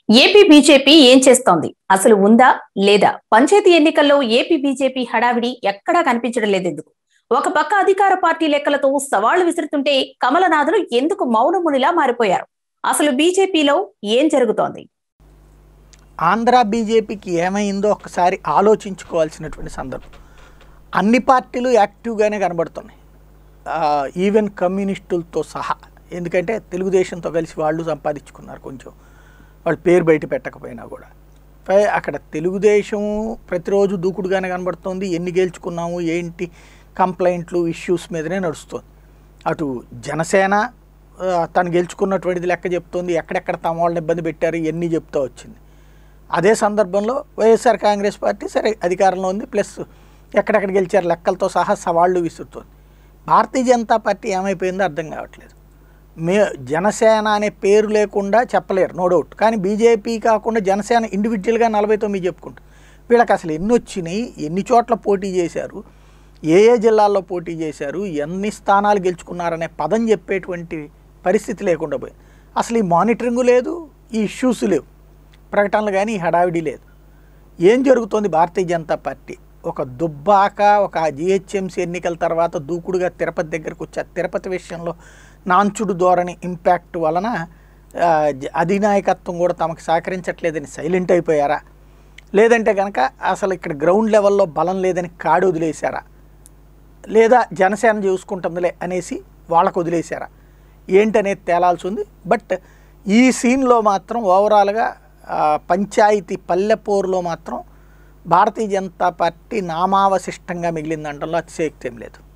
AP BJP ఏం చేస్తోంది అసలు ఉందా లేదా పంచాయతీ ఎన్నికల్లో ఏపీ బీజేపీ హడావిడి ఎక్కడా కనిపించడం లేదెందుకు ఒక పక్క అధికార పార్టీ లెక్కలతో సవాళ్లు విసురుతుంటే కమలనాథులు ఎందుకు మౌనమునిలా మారిపోయారు అసలు బీజేపీలో ఏం జరుగుతోంది ఆంధ్ర బీజేపీకి ఏమైందో ఒకసారి ఆలోచించుకోవాల్సినటువంటి సందర్భం అన్ని పార్టీలు యాక్టివ్గానే కనబడుతున్నాయి ఆ, ఈవెన్ కమ్యూనిస్టులతో సహా ఎందుకంటే తెలుగుదేశంతో కలిసి వాళ్ళు సంపాదించుకున్నారు కొంచెం వాళ్ళు పేరు బయట పెట్టకపోయినా కూడా పై అక్కడ తెలుగుదేశం ప్రతిరోజు దూకుడుగానే కనబడుతోంది ఎన్ని గెలుచుకున్నాము ఏంటి కంప్లైంట్లు ఇష్యూస్ మీదనే నడుస్తుంది అటు జనసేన ఆ, తను గెలుచుకున్నటువంటిది లెక్క చెప్తోంది ఎక్కడెక్కడ తమ వాళ్ళని ఇబ్బంది పెట్టారు ఇవన్నీ చెప్తూ వచ్చింది అదే సందర్భంలో వైఎస్ఆర్ కాంగ్రెస్ పార్టీ సరే అధికారంలో ఉంది ప్లస్ ఎక్కడెక్కడ గెలిచారు లెక్కలతో సహా సవాళ్ళు విసురుతోంది భారతీయ జనతా పార్టీ ఏమైపోయిందో అర్థం కావట్లేదు మే జనసేన అనే పేరు లేకుండా చెప్పలేరు నో డౌట్ కానీ బీజేపీ కాకుండా జనసేన ఇండివిజువల్గా నలభై తొమ్మిది చెప్పుకుంటారు వీళ్ళకి అసలు ఎన్ని వచ్చినాయి ఎన్ని చోట్ల పోటీ చేశారు ఏ ఏ జిల్లాల్లో పోటీ చేశారు ఎన్ని స్థానాలు గెలుచుకున్నారనే పదం చెప్పేటువంటి పరిస్థితి లేకుండా పోయింది అసలు ఈ మానిటరింగ్ లేదు ఈ ఇష్యూస్ లేవు ప్రకటనలు కానీ ఈ హడావిడి లేదు ఏం జరుగుతోంది భారతీయ జనతా పార్టీ ఒక దుబ్బాక ఒక జిహెచ్ఎంసీ ఎన్నికల తర్వాత దూకుడుగా తిరుపతి దగ్గరకు వచ్చి ఆ తిరుపతి విషయంలో నాంచుడు ధోరణి ఇంపాక్ట్ వలన ఆ, జ- అధినాయకత్వం కూడా తమకు సహకరించట్లేదని సైలెంట్ అయిపోయారా లేదంటే కనుక అసలు ఇక్కడ గ్రౌండ్ లెవెల్లో బలం లేదని కాడు వదిలేశారా లేదా జనసేన చూసుకుంటుందిలే అనేసి వాళ్ళకు వదిలేశారా ఏంటనేది తేలాల్సి ఉంది బట్ ఈ సీన్లో మాత్రం ఓవరాల్గా ఆ, పంచాయతీ పల్లెపోరులో మాత్రం భారతీయ జనతా పార్టీ నామావశిష్టంగా మిగిలిందంటంలో అతిశయక్తి ఏం లేదు